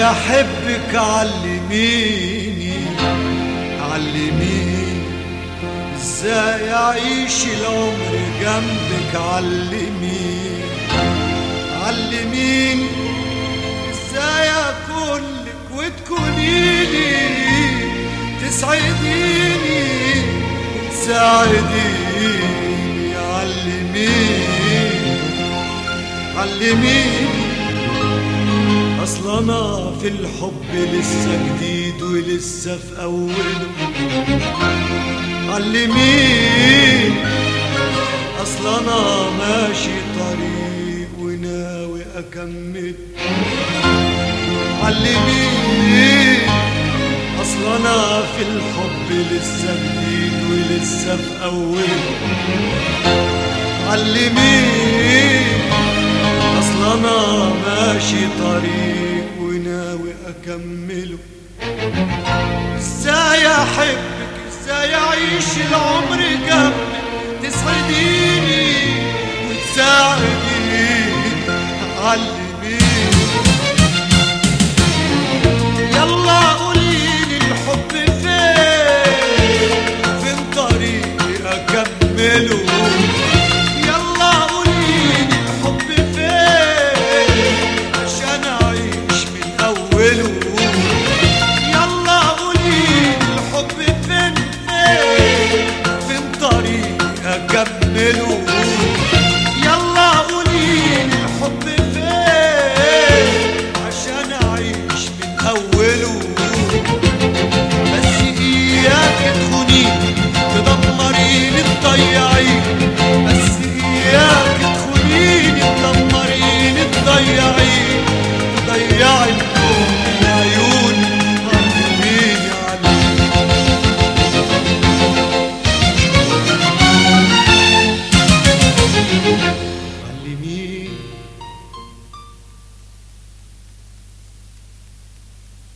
احبك علميني علميني ازاي اعيش العمر جنبك علميني علميني ازاي اكون لك وتكونيني تسعديني وتساعديني علميني علميني اصل انا في الحب لسه جديد ولسه في اوله علميني اصل انا ماشي طريق وناوي اكمل علميني اصل انا في الحب لسه جديد ولسه في اوله علميني اصل انا ماشي طريق وناوي اكمله ازاي احبك ازاي اعيش العمر جنبك تسعديني وتساعديني علميني يلا قوليلي الحب فين فين طريقي اكمله يلا قوليلي الحب فين عشان اعيش من اوله يلا قوليلي الحب فين فين فين طريقي اكمله